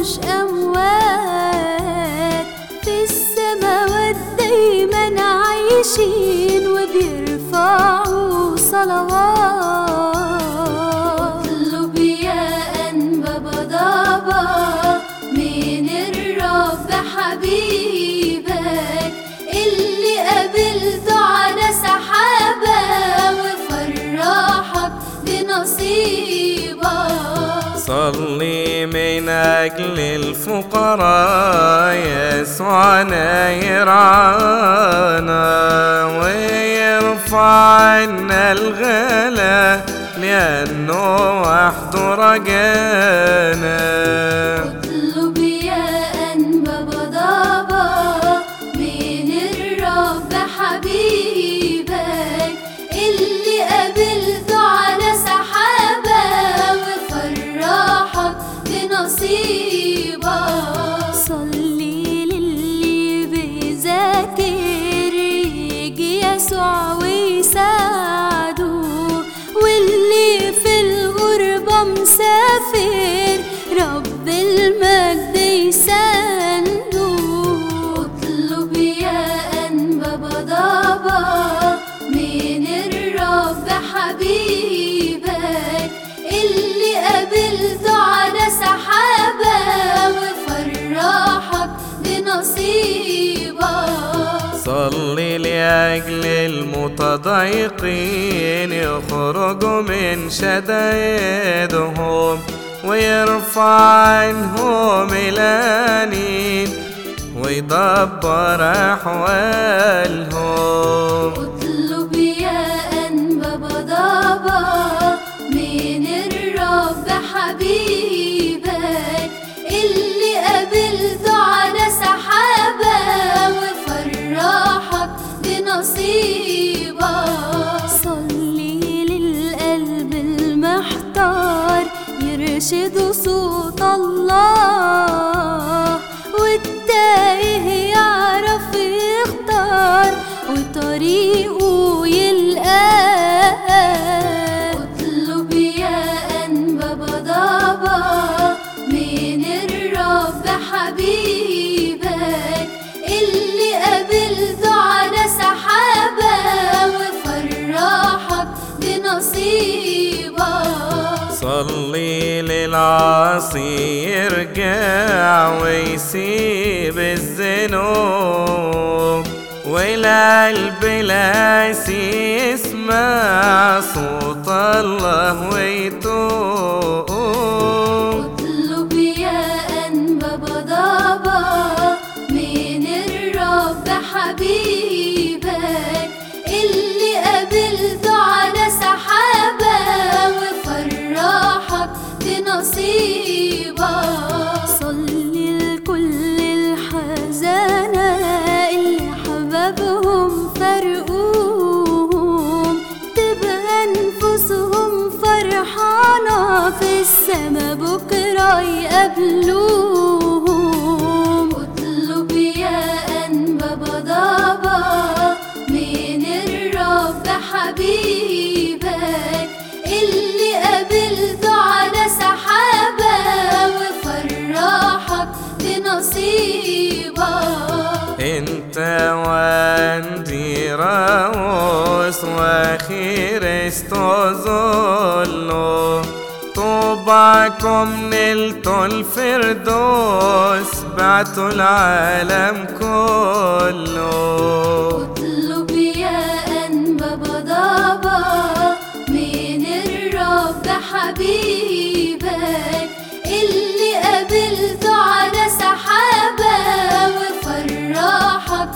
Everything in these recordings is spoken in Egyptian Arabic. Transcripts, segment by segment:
مش أموات في السماوات دايما عايشين وبيرفعوا صلوات اطلب يا أنبا بضابة من الرب حبيبك اللي قابلته على سحابة وفرحك بنصيبك صلي من أجل الفقراء يسوع يرعانا ويرفع عنا الغلا لأنه وحده رجانا اطلب يا أنبا بضابة من الرب حبيبك اللي قابلته على سحابة وفرحك بنصيبك صلي للي بيذاكر يجي يسوع ويساعده واللي في الغربة مسافر رب المجد يسانده اطلب يا أنبا بضابة من الرب حبيبك اللي قابلته على سحابة وفرحك بنصيبك صلي لأجل المتضايقين يخرجوا من شدائدهم ويرفع عنهم الأنين ويدبر أحوالهم اطلب يا أنبا بضابة من الرب حبيبك اللي قابلته على سحابة وفرحك بنصيبك صلي للقلب المحتار يرشد صوت الله والتايه يعرف يختار وطريقه يلقاه اطلب يا أنبا بضابة من الرب حبيبك اللي قابلته على سحابة وفرحك بنصيبك صلي للعاصي يرجع ويسيب الذنوب والقلب لاسي يسمع صوت الله ويتوب اطلب يا أنبا بضابة من الرب حبيبك اللي قابلته على سحابة وفرحك بنصيبك صلي لكل الحزانة اللي حبابهم فرقوهم تبقى أنفسهم فرحانة في السما بكرة يقابلوهم اطلب يا أنبا بضابة من الرب حبيبك اللي قابلته على سحابة وفرحك بنصيبك انت واندي راوس وخيرستو زولو طوبعكم نلتوا الفردوس بعتوا العالم كله اطلب يا أنبا بضابة من الرب حبيبك اللي قابلته على سحابة وفرحك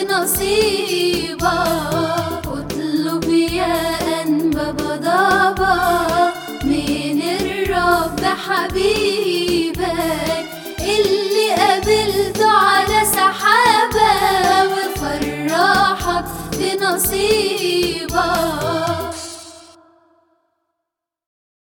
بنصيبك اطلب يا أنبا بضابة من الرب حبيبك اللي قابلته على سحابة وفرحك بنصيبك